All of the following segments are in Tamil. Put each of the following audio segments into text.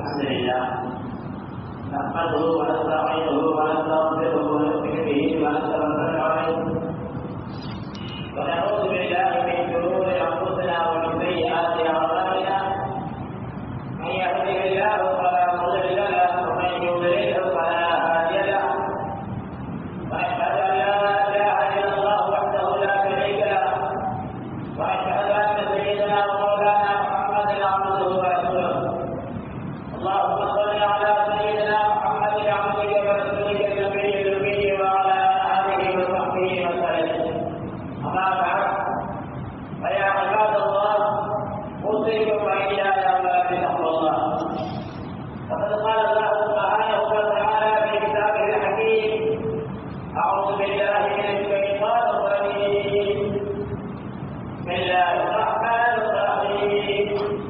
الحمد لله نحمده ونستعينه ونستغفره ونؤمن به ونتوكل عليه ونعوذ بالله من شرور انفسنا ومن سيئات اعمالنا من يهده الله فلا مضل له ومن يضلله فلا هادي له واشهد ان لا اله الا الله وحده لا شريك له واشهد ان سيدنا ومولانا محمدا عبده ورسوله اللهم صل على سيدنا محمد عبدك ورسولك النبي الامي وعلى اله وصحبه وسلم اما بعد فيا عباد الله اوصيكم واياي اولا بتقوى الله فقد قال الله سبحانه وتعالى في كتابه الحكيم اعوذ بالله من الشيطان الرجيم بسم الله الرحمن الرحيم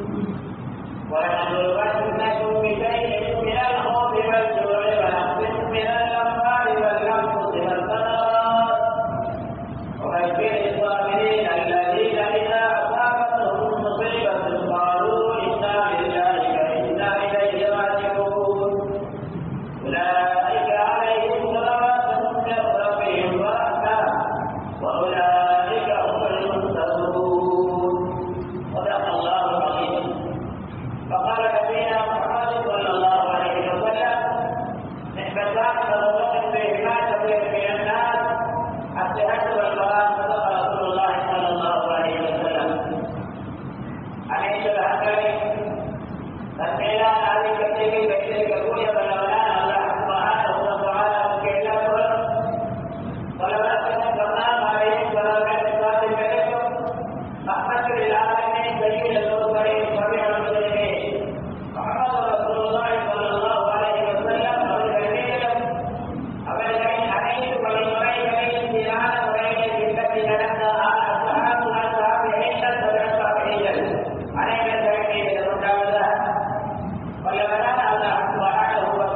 ولنبلونكم بشيء من الخوف والجوع ونقص من الاموال والانفس والثمرات وبشر الصابرين الذين اذا اصابتهم مصيبه قالوا انا لله وانا اليه راجعون اولئك عليهم صلوات من ربهم ورحمه واولئك هم المهتدون صدق الله العظيم فقال نبينا محمد صلى الله عليه وسلم نعمتان مغلوب بهما كثير من الناس الصحة والبلاء صدق رسول الله صلى الله عليه وسلم أليس الهكذا تسمينا هذه كثير كثير كثير بلغنا الله سبحانه وتعالى كيلا ولما تكلمنا عليه ولا باعتقاد منكم رحمة للعالمين سيد المرسلين سميع المسلمين محمد رسول الله صلى الله عليه وسلم அவர்களிடம் அவர்களை அனைத்து வழிமுறைகளையும் சீரான முறையில் பின்பற்றி நடந்த அசகாபுர சாபிகள் சாபிகள் அனைவர்கள் மீது உண்டாவதாக வல்லவரான அல்லாஹ் சுப்ஹானஹு வ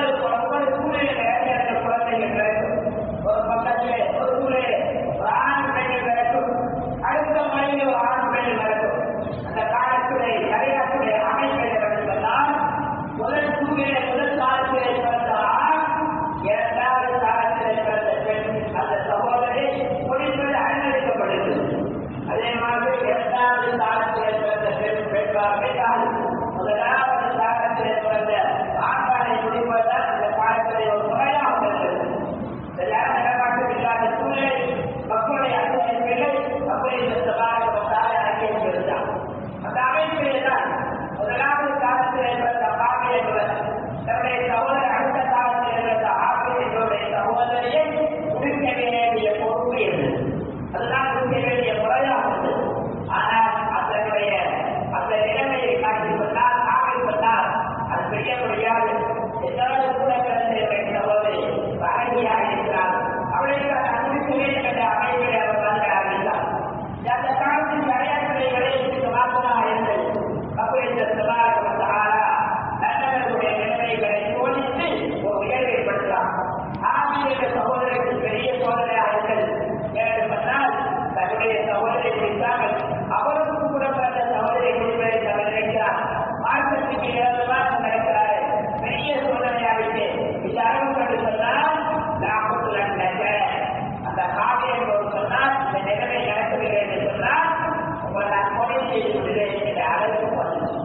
ஒவ்வொரு ஒவ்வொரு சூழ்நிலை அந்த குழந்தைகள் பிறக்கும் ஒரு பக்கத்திலே ஒரு சூழ்நிலை ஒரு ஆண் பெண்கள் பிறக்கும் அடுத்த முறையில் ஒரு ஆண் பெண் நடக்கும் அந்த காலத்திலே கரையாற்றுடைய அமைப்பை நடத்துவதால் முதல் சூழ்நிலை முதல் காலத்திலே பிறந்த ஆண் இரண்டாவது காலத்திலே பிறந்த பெண் அந்த சகோதரி முடிப்பது அனுமதிக்கப்படுகிறது அதே மாதிரி இரண்டாவது காலத்திலே பிறந்த பெண் பெண்பார் பெண்ணால் முதலாவது காலத்திலே பிறந்த ஆண்பாலை முடிப்பதுதான் அந்த காலத்திலே ஒரு முறையாக இருந்தது எல்லாரும் நடமாட்டம் இல்லாத சூழ்நிலை மக்களுடைய அனுமதிப்பில்லை அப்படி இந்த சபாரகத்தால் அங்கேயும் இருந்தார் அந்த அமைப்பிலே தான் முதலாவது காலத்திலே பிறந்த பாவி என்பவர் தன்னுடைய சகோதரர் அடுத்த காலத்திலே பிறந்த ஆபி என்பவருடைய சகோதரியை முடிக்க வேண்டிய பொறுப்பு இருந்தது அதுதான் முடிக்க வேண்டிய முறையாக இருந்தது ஆனால் அதனுடைய அந்த நிலைமையை காட்டி சொன்னால் ஆவி சொன்னால் அது செய்ய முடியாது எதாவது கூட பிறந்த சகோதரி அழகியாக இருக்கிறார் அவளுக்கு அனுமதிக்க வேண்டும் என்ற அமைப்பில் அவர் வந்து ஆரம்பித்தார் அந்த காலத்தில் விளையாட்டுகளை விளையாட்டுக்கு மாற்றமாக இருந்தது அப்போ இந்த சபாரகத்தாரா நல்லவர்களுடைய நிலைமைகளை சோதித்து ஒரு உயர்வை படுத்தலாம் ஆமி என்ற சகோதரருக்கு பெரிய சோதனையாக இருந்தது ஏன்னு சொன்னால் தன்னுடைய சகோதரை குறித்தாமல் அவருக்கு கூட பிறந்த சகோதரை குறிப்பதை அவர் நினைக்கிறார் மார்க்கத்துக்கு ஏதுவாக நடக்கிறார் பெரிய சோதனையாகிட்டு இந்த அளவு கண்டு சொன்னால் லாபத்துல அந்த காவியம் என்பவர் சொன்னால் இந்த நிலைமை நடக்கவில்லை என்று சொன்னால் உங்களை நான் கொலை செய்து விடுகிறேன் என்ற அளவுக்கு வந்துச்சு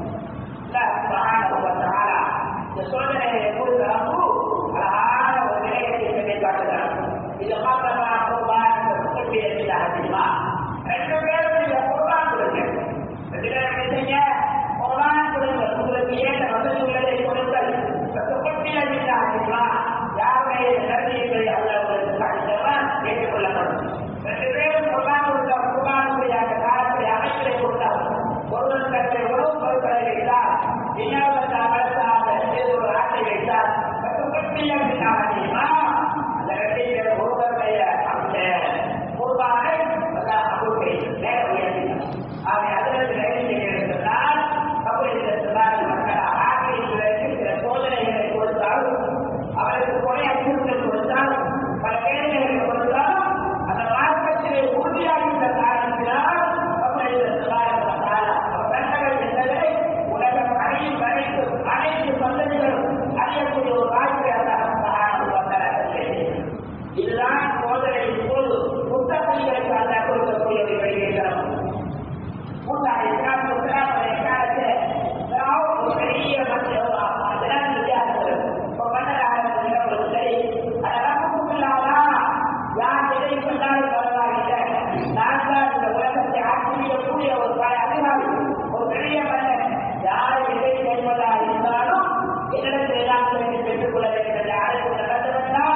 இந்த சோதனையை எப்போது தரப்பு அழகான ஒரு நிலையத்தை சொல்லி காட்டுகிறார் இது மாத்திரமா குர்பான் சொல்லி அதிகமா ரெண்டு பேரும் நீங்க குர்பான் கொடுங்க ரெண்டு பேரும் என்ன செய்ய குர்பான் கொடுங்க உங்களுக்கு ஏன் வசதி உள்ளதை கொடுங்கள் குட்டி அதிகமா யாருடைய நன்றியை அல்ல உங்களுக்கு காட்டினவா ஏற்றுக்கொள்ளப்படும் ரெண்டு பேரும் குர்பான் கொடுத்த குர்பானுடைய அந்த காலத்தை அமைச்சரை கொடுத்தார் ஒருவர் தன்னுடைய உணவு பொருட்களை வைத்தார் இன்னொருவர் அமர்த்தாக ஒரு ஆட்டை வைத்தார் அதிகமா அந்த ரெண்டு பேரும் ஒருவருடைய அந்த குர்பானை அபுக்கை மேல உயர்த்தினார் ஆகவே அதிலிருந்து கைது சொன்னால் கபூலித்த சொன்னார் மக்கள் ஆக்கிரிகளுக்கு சில சோதனைகளை கொடுத்தாலும் அவருக்கு கொலை அச்சுறுத்தல் கொடுத்தாலும் பல வேலைகளை கொடுத்தாலும் அந்த மார்க்கத்திலே உறுதியாகின்ற காரணத்தினால் கபூலித்த சொன்னார் அவர் தண்டனை என்பதை உலகம் அனைத்து அனைத்து அனைத்து சந்ததிகளும் அறியக்கூடிய ஒரு வாய்ப்பை அந்த இதுதான் சோதனை இப்போது புத்தகங்களுக்கு அல்ல கொடுக்கக்கூடிய ஒரு வெளியேற்றம் மூன்றாவது இஸ்லாம் இஸ்லாம் காலத்தில் ஒரு பெரிய மக்கள் அதெல்லாம் வித்தியாசம் ஒரு மன்னராக ஒரு சரி அதெல்லாம் இல்லாதா யார் எதை சொன்னாலும் பரவாயில்லை நான் தான் இந்த உலகத்தை ஆட்சியக்கூடிய ஒரு பல அதிகாரி ஒரு பெரிய மன்னர் யார் எதை செய்வதா இருந்தாலும் என்னிடத்தில் எல்லாம் பெற்றுக் கொள்ள வேண்டும் என்று அழைப்பு நடந்தவென்றால்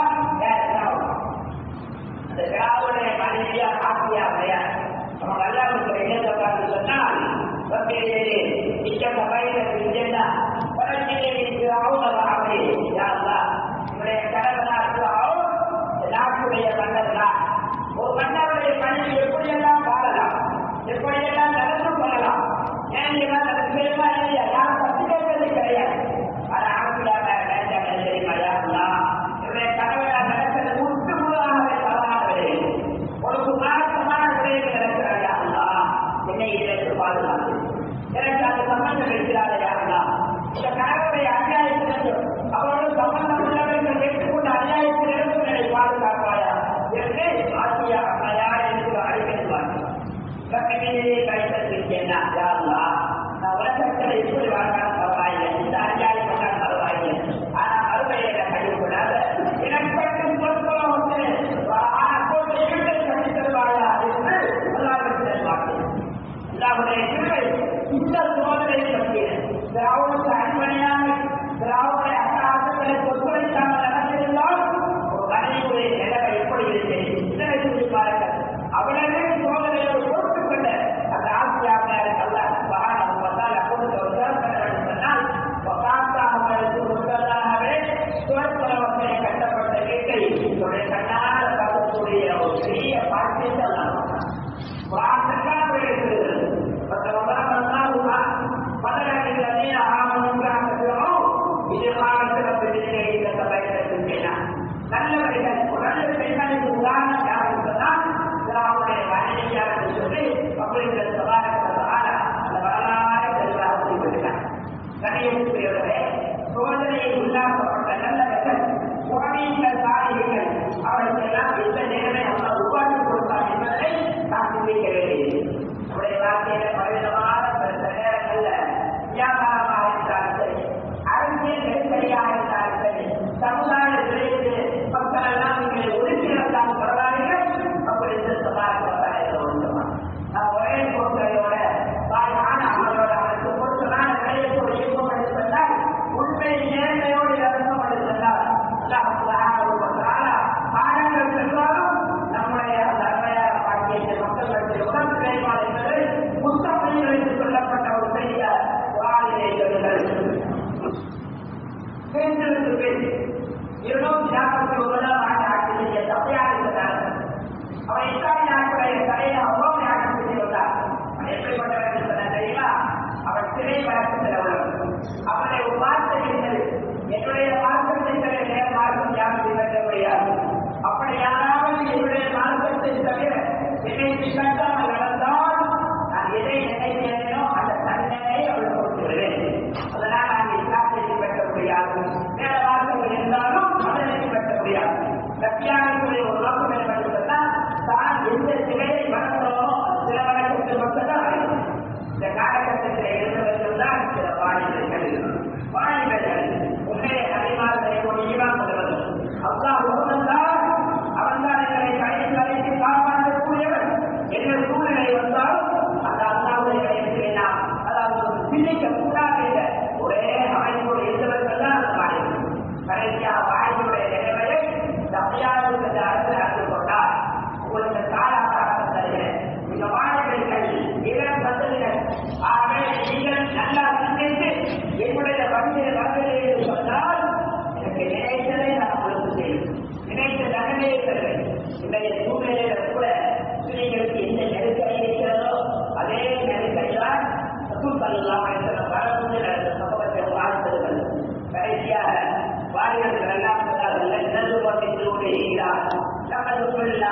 அந்த திராவுடைய மனைவியா ஆசியா கிடையாது நம்ம அல்லாவுக்கு என்ன பார்த்து சொன்னால் வக்கீலே இந்த சபையில செஞ்சா வளர்ச்சியிலே அவனவாகவே யாருலா இவருடைய கணவனாக நாட்டுடைய மன்னர் தான் ஒரு மன்னருடைய மனைவி எப்படியெல்லாம் வாழலாம் எப்படியெல்லாம் நடந்து கொள்ளலாம் ஏன் எல்லாம் நடந்து தெரியுமா இல்லையா யாரும் பத்து கேட்கறது கிடையாது அது ஆசியா வேண்டாம் தெரியுமா யாருலா இவருடைய கணவனாக நடக்கிறது முற்று முழுதாக தவறான விடயம் ஒரு மாற்றமான விடயங்கள் நடக்கிறாயா அல்லா என்னை இதற்கு பாதுகாத்து எனக்கு இருபது பேர் இருநூத்தி நாற்பத்தி ஒன்பதாம் ஆண்டு ஆட்சி செய்ய தப்பையாக இருந்தார் அவர் இஸ்லாமிய நாட்டுடைய தலையை அவ்வளவு ஆட்சி செய்து வந்தார் அவர் எப்படிப்பட்டவர் என்பதை தெரியுமா அவர் சிறை வழக்கத்தில் உள்ளவர் அவருடைய ஒரு வார்த்தை இருந்தது என்னுடைய மார்க்கத்தை தவிர வேறு மார்க்கம் யாரும் பின்பற்ற முடியாது அப்படி யாராவது என்னுடைய மார்க்கத்தை தவிர என்னை பின்பற்றாமல் நடந்தால் நான் எதை நினைக்கிறேனோ அந்த தண்டனை அவள் கொடுத்து விடுவேன் அதனால் நான் இஸ்லாத்தை பின்பற்ற முடியாது வேற மார்க்கங்கள் இருந்தாலும் அதனை பின்பற்ற முடியாது சத்தியானுடைய ஒரு நோக்கம் என்னவென்று சொன்னால் தான் எந்த சிலையை வளர்ந்தோமோ சில வழக்கத்தில் மட்டும்தான் அறியும் இந்த காலகட்டத்தில் இருந்தவர்கள் தான் சில வாணிபர்கள் வாணிபர்கள் உண்மையை அறிவார்களை ஒரு ஈவான் கொள்வது அல்லாஹ் ஒருவன் தான் அவன் தான் எங்களை கடைசி வரைக்கும் காப்பாற்றக்கூடியவன் என்ன சூழ்நிலை வந்தாலும் அந்த அல்லாவுடைய கடைசியை நாம் அதாவது சிந்திக்க கூடாது என்ற ஒரே அமைப்போடு இருந்தவர்கள் தான் அந்த வாணிபர்கள் கடைசியாக வாணிபுடைய நிலைமையை தப்பையாக இந்த அரசு அறிந்து கொண்டார் உங்களுக்கு காலாகாரம் தருகிறேன் இந்த வாணிபர்கள் இளம் சந்ததிகள் ஆகவே நீங்கள் நல்லா சிந்தித்து என்னுடைய வழியில் வரவில்லை என்று சொன்னால் எனக்கு நினைத்ததை நான் உங்களுக்கு செய்யும் நினைத்த நன்மையை தருவேன் இன்றைய சூழ்நிலையில கூட ஸ்திரீகளுக்கு எந்த நெருக்கடி இருக்கிறதோ அதே நெருக்கடி தான் ரசூல் வரக்கூடிய நடந்த சம்பவத்தை வாழ்ந்தது கடைசியாக வாரியர்கள் எல்லாம் சொன்னார்கள் இடது பக்கத்திலோடு இருக்கிறார் நமது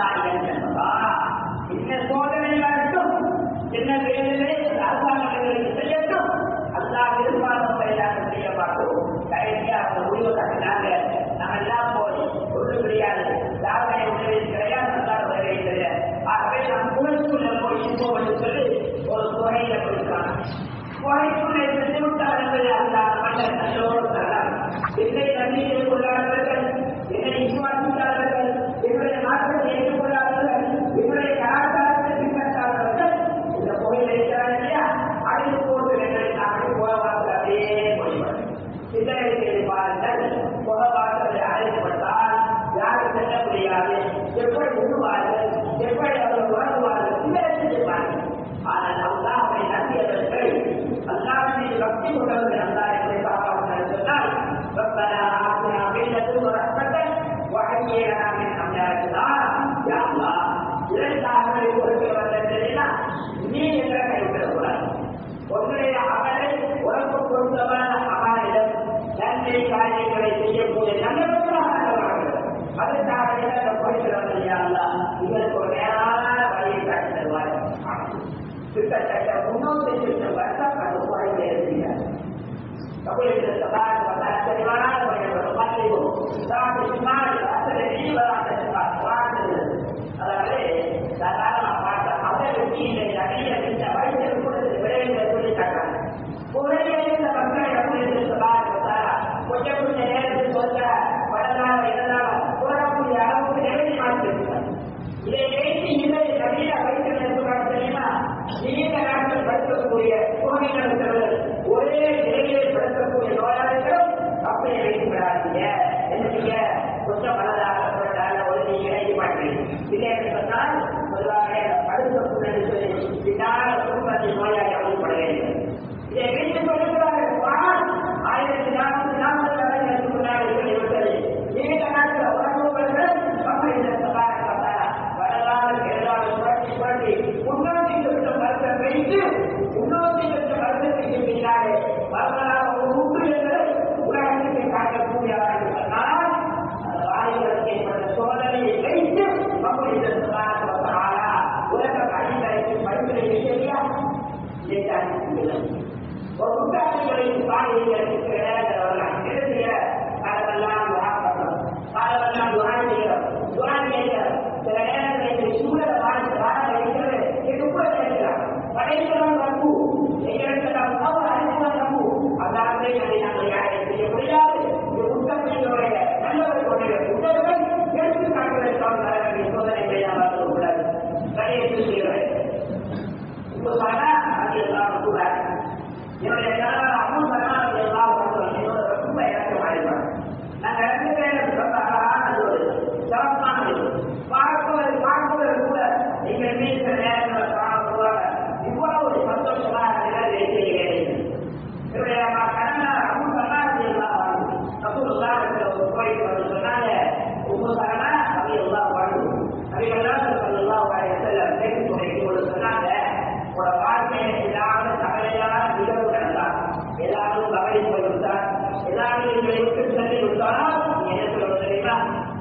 என்ன சோதனை வரட்டும் என்ன வேலையை அரசாங்கங்களுக்கு செய்யட்டும் அல்லா விரும்பாதவங்களை நாங்கள் செய்ய மாட்டோம் கடைசியாக அந்த முடிவு கட்டினாங்க நம்ம எல்லாம் போய் ஒன்று கிடையாது யாருடைய உதவி கிடையாது அல்லாத உதவி கிடையாது ஆகவே நாம் குகைக்குள்ள போய் இருப்போம் என்று சொல்லி ஒரு குகையில போயிருக்காங்க குகைக்குள்ளே சென்று விட்டார் என்பதை அந்த மன்னர் நல்லோடு சொன்னார் என்னை நம்பிக்கை கொள்ளாதவர்கள் என்னை விசுவாசிக்காதவர்கள் என்னுடைய நாட்டை ஏற்றுக்கொள்ளாதவர்கள் என்னுடைய கலாச்சாரத்தை பின்பற்றாதவர்கள் இந்த கோயில் இருக்கிறார் இல்லையா அழிந்து போட்டு எங்களை நாங்கள் புறவாசல் அப்படியே போய்வார் சிந்தனை செய்து பாருங்கள் புறவாசலை அழைக்கப்பட்டால் யாரும் செல்ல முடியாது எப்படி உருவார்கள் எப்படி அவர்கள் உறங்குவார்கள் சிந்தனை செய்து பாருங்கள் ஆனால் அல்லாஹை நம்பியவர்கள் அல்லாஹ் மீது பக்தி கொண்டவர்கள் அல்லாஹ் எப்படி காப்பாற்றினார் சொன்னால் ربنا آتنا من لدنك رحمة وهيئ لنا من أمرنا يا الله இரண்டாவது கொடுக்கிறவர்கள் தெரியுமா நீ என்ற கைவிடக்கூடாது உன்னுடைய அமலை உறப்பு பொருத்தமான அமலிடம் நன்மை காரியங்களை செய்யக்கூடிய நல்லவர்களாக அதற்காக என்ன கொடுக்கிறவர்கள் யாரா இதற்கு ஒரு நேரான வழியை காட்டி தருவார் கிட்டத்தட்ட முன்னூத்தி லட்சம் வருஷம் அந்த குறைந்த இருக்கிறார் கபூலில் சபாத் வந்தால் தெளிவான முறையில் பள்ளியும் சாப்பிட்டு சுமார் அத்தனை நீவராக வாழ்ந்தது அதாவது சாதாரண பார்த்த அதை வச்சு இந்த நடிகை இந்த வயசில் கூட விரைவில் சொல்லி காட்டாங்க குறையில் இந்த மக்கள் கபூலில் சபாத் வந்தாரா கொஞ்சம் கொஞ்சம் நேரத்தில் சொல்ல வளர்ந்தாலும் இருந்தாலும் கூறக்கூடிய அளவுக்கு நிலைமை மாற்றிருக்கிறார் இதை வைத்து இதை நவீன வைத்தியம் சொல்றாங்க தெரியுமா நீண்ட நாட்கள் படுத்தக்கூடிய சோதனைகள் இருக்கிறவர்கள் ஒரே நிலையில் படுத்தக்கூடிய நோயாளிகளும் அப்படியே வைத்து விடாதீங்க என்னீங்க கொஞ்சம் மனதாக நல்ல ஒரு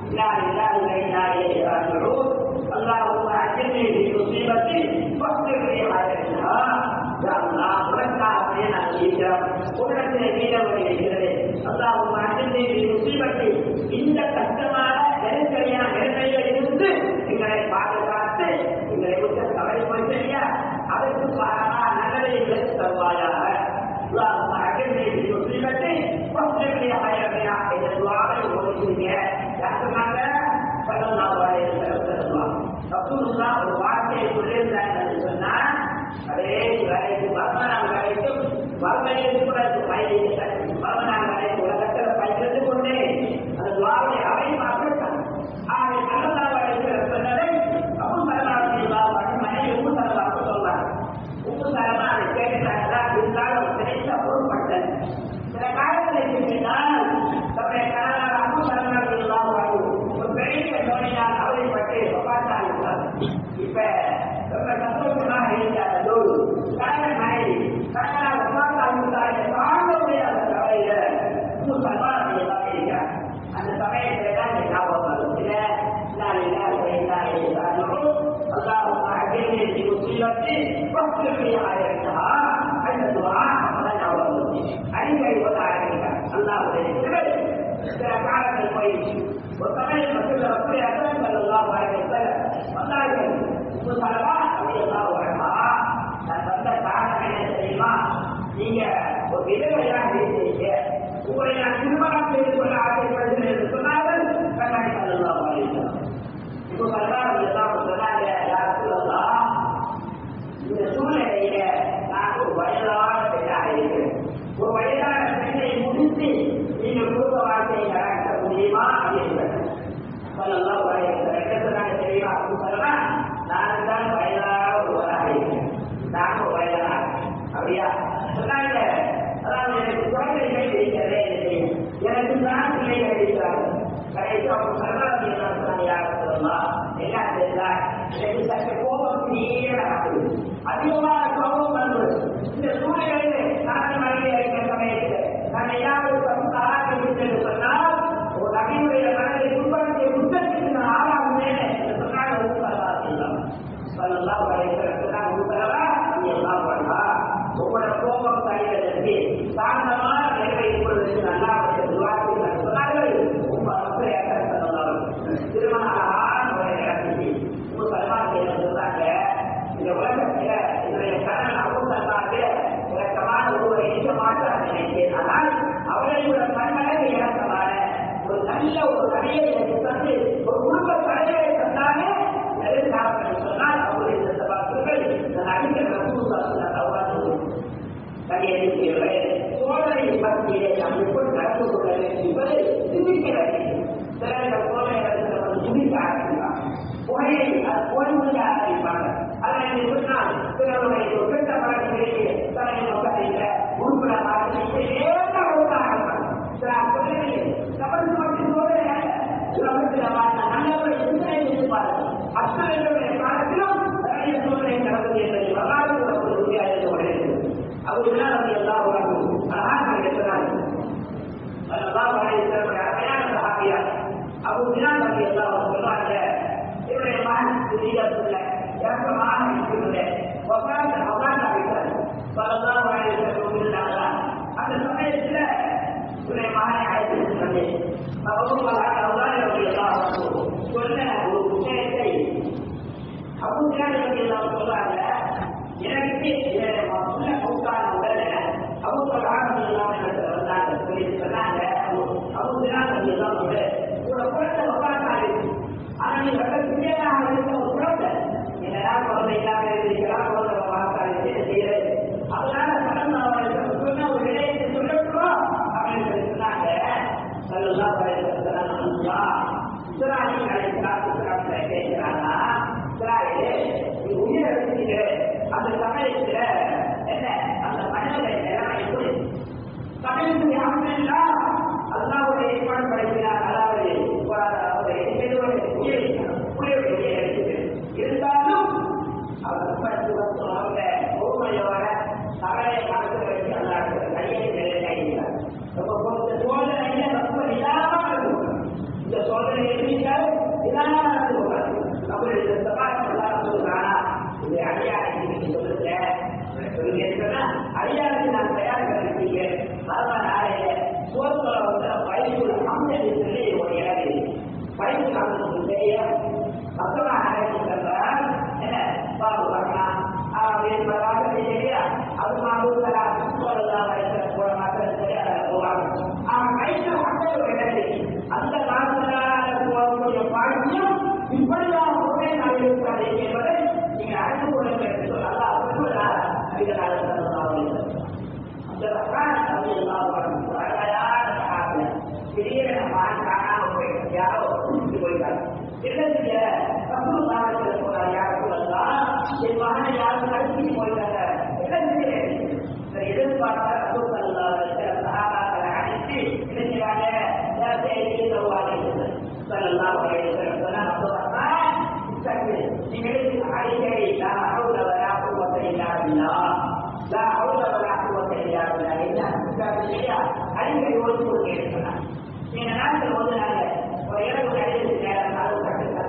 لا اله الا اليه راجعون اللهم اجرني في مصيبتي واغفر لي حاجتها يا الله உனக்காக நான் செய்கிறோம் உலகத்திலே மீதவர்கள் இருக்கிறது அல்லாஹும் அஜினி முசீபத்தை இந்த கஷ்டமான நெருக்கடியான நிலைமையில் இருந்து எங்களை பாதுகாத்து எங்களை விட்டு கவலை போய்யா அதற்கு காரணமா நல்லதை எடுத்து தருவாயாக اللهم اجرني في مصيبتي واغفر لي حياتنا இந்த துவாவை ஓதிக்கிறீங்க யார் சொன்னாங்க சல்லல்லாஹு அலைஹி வஸல்லம் ரசூலுல்லாஹ் ஒரு வார்த்தையை சொல்லியிருந்தாங்க என்று சொன்னா அதே வரைக்கு மரணம் வரைக்கும் மறுமையில் கூட பயணிக்க மரணம் வரைக்கும் உலகத்தில் பயணித்து கொண்டே அந்த துவாவை அவை பார்த்தான் ஆகவே சல்லல்லாஹு அலைஹி வஸல்லம் சொன்னதை அபூ சலமா ரலியல்லாஹு அன்ஹு மனைவி உம்மு சலமாவுக்கு சொல்றாங்க உம்மு சலமா அதை கேட்டாங்களா இருந்தாலும் கிடைத்த பொருட்பட்டது சில காலங்களுக்கு பின்னால் தன்னுடைய கணவர் அபு சலமா ரலியல்லாஹு அன்ஹு ஒரு பெரிய நோயினால் அவதிப்பட்டு வபாத்தாகிவிட்டார் இப்ப ரொம்ப சந்தோஷமாக இருக்கிறார் அதோடு கணவன் மனைவி கணவனார் வபாத்தாகிவிட்டார் என்ற தாங்க முடியாத கவலையில உம்மு சலமா ரலியல்லாஹு இருக்கிறார் அந்த சமயத்துல தான் இந்த ஞாபகம் வரும் இல்ல لا اله الا انت راجعون اللهم اجرني في مصيبتي واغفر لي حاجتها عند الدعاء فلا نعوذ அடிக்கடி ஓத ஆரம்பித்தார் அல்லாஹுடைய கிருபை சில காலங்கள் போயிடுச்சு ஒரு சமயம் மக்கள் ரசூலை அக்ரம் ஸல்லல்லாஹு அலைஹி வஸல்லம் வந்தார்கள் உம்மு சலமா ரலியல்லாஹு அன்ஹா நான் வந்த காரணம் என்ன தெரியுமா நீங்க ஒரு விதவையாக இருக்கீங்க உங்களை நான் திருமணம் செய்து கொள்ள ஆசைப்படுகிறேன் என்று சொன்னார்கள் கண்ணாடி ஸல்லல்லாஹு அலைஹி வஸல்லம் இப்போ சல்மான் எல்லாம் சொன்னாங்க யார் சொல்லலாம் இந்த சூழ்நிலையில நான் ஒரு வயதான பெண்ணாக இருக்கிறேன் ஒரு வயதான பெண்ணை முடித்து நீங்க குடும்ப வாழ்க்கையை நடத்த முடியுமா அப்படின்னு சொல்லலாம் என்ன சொன்னாங்க தெரியுமா அப்படின்னு சொன்னா நான் தான் வயதான ஒருவராக இருக்கிறேன் நான் ஒரு வயதான அப்படியா சொன்னாங்க அதாவது எனக்கு குழந்தைகள் இருக்கிறதே இல்லை எனக்கு தான் பிள்ளைகள் இருக்கிறார்கள் கடைசி அவங்க சரணாதி என்ன சொன்னாங்க யார் சொல்லலாம் என்ன தெரியுதா எனக்கு சற்று கோபம் நீர நடக்குது அதிகமான கோபம் வருவது இந்த சூழ்நிலையிலே நான் மனைவி இருக்கிற சமயத்தில் நான் ஏதாவது தராக என்று சொன்னால் ஒரு நபியுடைய மனதை துன்பத்தை குற்றத்துக்கு நான் ஆளாகுவேன் என்று சொன்னால் ஒரு பரவா செய்யலாம் சொல்லலாம் சொன்னால் ஒரு பரவா நீ எல்லாம் பண்ணா உங்களோட கோபம் தருவதற்கு சாந்தமான நிறைவை இப்பொழுது நல்லா துவாக்கு சொன்னார்கள் உங்க மக்கள் சொல்லலாம் திருமண அழகான முறை நடத்தி உங்க சல்மான் சொன்னாங்க இந்த உலகத்துல என்னுடைய கணவன் அபூசல்லாக இலக்கமான ஒருவரை இருக்க மாட்டார் நினைத்தேன் ஆனால் அவர்களுடைய கண்மனது இலக்கமான ஒரு நல்ல ஒரு கடையை எனக்கு தந்து ஒரு குடும்ப தலைவரை தந்தாலே எதிர்காலம் சொன்னால் அவருடைய இந்த சபாக்கள் நான் அடிக்கிற ரசூல் அவ்வாறு கடையை சோதனை பற்றியே நாம் எப்படி நடந்து கொள்ள வேண்டும் என்பதை சிந்திக்க வேண்டும் சிலர்கள் சோதனை சிந்திக்க ஆரம்பிக்கலாம் புகையை ஓய்வு ஆரம்பிப்பாங்க அதனை சொன்னால் பிறருடைய கெட்ட பழக்கங்களுக்கு தன்னை நோக்கத்தில் உறுப்பின மாற்றி ஏற்ற ஒன்றாக சில சொல்லவில்லை கபடி மட்டும் சோதனை அல்ல உலகத்தில் வாழ்ந்த நல்லவரை சிந்தனை செய்து பாருங்கள் அத்தனை காலத்திலும் நிறைய சோதனை நடந்தது என்பதை வரலாறு ஒரு உறுதியாக இருந்து கொண்டிருக்கிறது அவர் என்ன எல்லாம் உலகம் அழகாக இருக்கிறார்கள் அல்லாஹ் அலைஹிஸ்ஸலாம் அருமையான சஹாபியா அபூ பிலால் ரலியல்லாஹு அன்ஹு சொல்றாங்க இவருடைய மகன் சிறியதுள்ள இறக்கமான இருக்கிறது வஃபாத் வஃபாத் ஆகிட்டார் ஸல்லல்லாஹு அலைஹி வஸல்லம் இருந்தாங்க அந்த சமயத்துல இவருடைய மகனை அழைத்து சொன்னேன் அபூ பிலால் ரலியல்லாஹு அன்ஹு சொன்ன ஒரு விஷயத்தை அபூ பிலால் ரலியல்லாஹு அன்ஹு சொல்றாங்க எனக்கு உள்ள கூட்டான உடனே அபூ பிலால் ரலியல்லாஹு அன்ஹு வந்தாங்க சொல்லி சொன்னாங்க அபூ பிலால் ரலியல்லாஹு அன்ஹு உங்களோட குழந்தை வஃபாத் ஆகிடுச்சு ஆனா நீ ரொம்ப சிறியதாக இருக்க ஒரு குழந்தை என்னடா குழந்தை இல்லாம இருக்கிறீங்களா குழந்தை வஃபாத் செய்யறது அதனால கடந்த சொன்ன ஒரு விடயத்தை சொல்லட்டுமா அப்படின்னு சொல்லி சொன்னாங்க சொல்லலாம் இஸ்ராயல் அழைக்கிறார் இஸ்ராயல் கேட்கிறானா இஸ்ராயல் நீ உயிர் எடுத்துக்கிற அந்த சமயத்துல என்ன அந்த மனிதனை நிலைமை எப்படி சமயத்தில் யாருன்னா அல்லாவுடைய ஏற்பாடு படைக்கிறார் அதாவது ஒரு உயிர் உயிர் எடுத்துக்கிறது இருந்தாலும் அவர் அவங்க பொறுமையோட தவறை மனசில் வச்சு அல்லாத கையை நிலையாகிறார் ரொம்ப இந்த சோதனையில ரொம்ப நிதானமாக இருக்கும் இந்த சோதனை எப்படி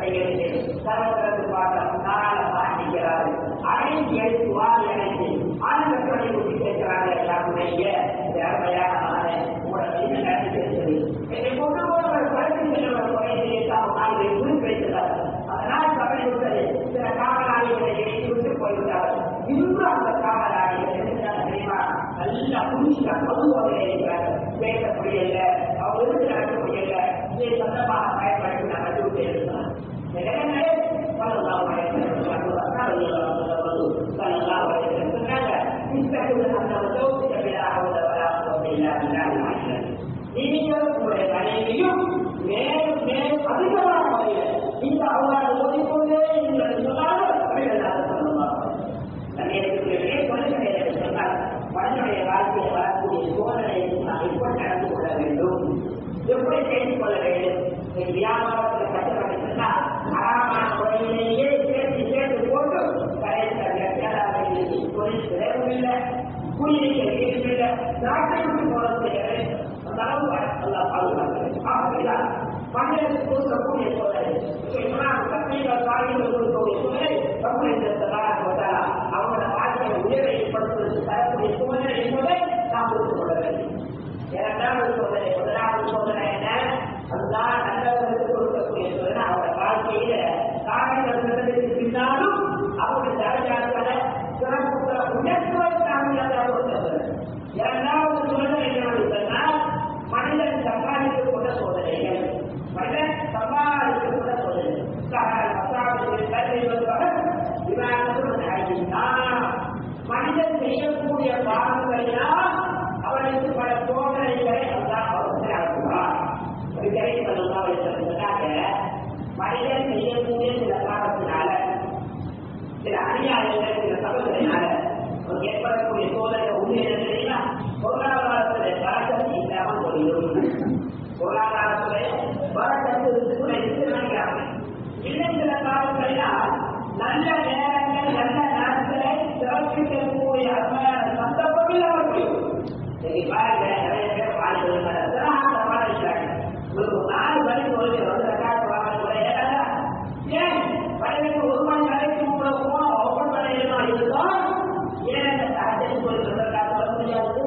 செய்கிறது சர்வதற்கு பாட்டம் தாராளமாக அடிக்கிறாரு அனைத்து எழுத்து வாரி அனைத்து ஆனந்தப்படி ஊட்டி கேட்கிறாங்க எல்லாருடைய இந்த அருமையான மகனை உங்களோட என்ன நடந்திருக்கிறது என்னை கொண்டு போனவர் படுத்து செல்வர் குறையிலே தாம் நாளை குறித்து வைக்கிறார் அதனால் தவறி விட்டது சில காவலாளிகளை இணைத்து விட்டு போய்விட்டார் இன்று அந்த காவலாளிகள் என்ன தெரியுமா நல்ல புரிஞ்சா பொதுவாக இருக்கிறார் பேச முடியல அவங்க இருந்து நடக்க முடியல இதை சொந்தமாக பயன்படுத்தி நான் கண்டு விட்டு இருக்கிறார் எனவே சொல்லலாம் சொல்லலாம் சொன்னாங்க இத்தகைய அந்த உதவி நீங்கள் உங்களுடைய மனைவியும் மேலும் மேலும் அதிகமான முறையில் இந்த அவ்வாறு ஓடிக்கொண்டே நீங்கள் சொன்னாலும் தமிழல்லாத சொல்லலாம் கண்ணியத்துக்குள்ளே சொல்லுகிறேன் சொன்னால் மனிதனுடைய வாழ்க்கையில் வரக்கூடிய சோதனையை நாம் எப்படி நடந்து கொள்ள வேண்டும் எப்படி செய்து கொள்ள வேண்டும் இந்த வியாபாரத்தில் கஷ்டப்பட்டு சொன்னால் அறாமான முறையிலேயே சேர்த்து சேர்த்து போட்டு கடைசியில் தொழில் விளைவும் இல்லை கூலியை வீடும் இல்லை நாட்டை விட்டு போறது அந்த அளவு நல்லா பாதுகாக்கிறது ஆகவேதான் மனிதனுக்கு கொடுக்கக்கூடிய சோதனை சக்திகள் காரியங்கள் கொடுக்கக்கூடிய சூழலை அவங்களோட வாழ்க்கையை உயரை ஏற்படுத்துவதற்கு தரக்கூடிய சூழ்நிலை என்பதை நாம் புரிந்து கொள்ள வேண்டும் இரண்டாவது சோதனை முதலாவது சோதனை என்ன அதுதான் நல்லவர்களுக்கு கொடுக்கக்கூடிய சோதனை அவரோட வாழ்க்கையில காரியங்கள் நடந்ததுக்கு பின்னாலும் அவருடைய தரஜாக்களை சிறப்புகளை உயர்த்துவதற்காக கொடுத்தது இரண்டாவது சோதனை என்னவென்று சொன்னால் மனிதன் சம்பாதித்துக் கொண்ட சோதனைகள் மனிதன் சம்பாதித்துக் கொண்ட சோதனை மனிதன் செய்யக்கூடிய பாவங்களினால் அவனுக்கு பல சோதனைகளை அல்லாஹ் அவருக்கு அனுப்புவார் அதுக்கரை சொன்னாங்க மனிதன் செய்யக்கூடிய சில பாவத்தினால சில அநியாயங்கள் சில தவறுகளினால அவருக்கு ஏற்படக்கூடிய சோதனை உண்மை என்ன தெரியுமா பொருளாதாரத்தில் வரக்கத்து இல்லாமல் போயிடும் பொருளாதாரத்தில் வரக்கத்து கூட இருக்கு நினைக்கிறாங்க இன்னும் சில காலங்களில் நல்ல நேரங்கள் நல்ல நாட்களை சிறப்பிக்கக்கூடிய அருமையான சந்தர்ப்பம் இல்லாமல் போயிடும் இன்னைக்கு பாருங்க நிறைய பேர் வாழ்க்கை சமாளிக்கிறாங்க ஒரு நாலு மணிக்கு ஒரு வந்து காசு வாங்க கூட ஏன்னா ஏன் பையனுக்கு ஒரு மணி வரைக்கும் உங்களை போனோம் ஓப்பன் பண்ண இருந்தால் ஏன் அந்த சகஜத்தை போய் சொல்றதுக்காக வர முடியாது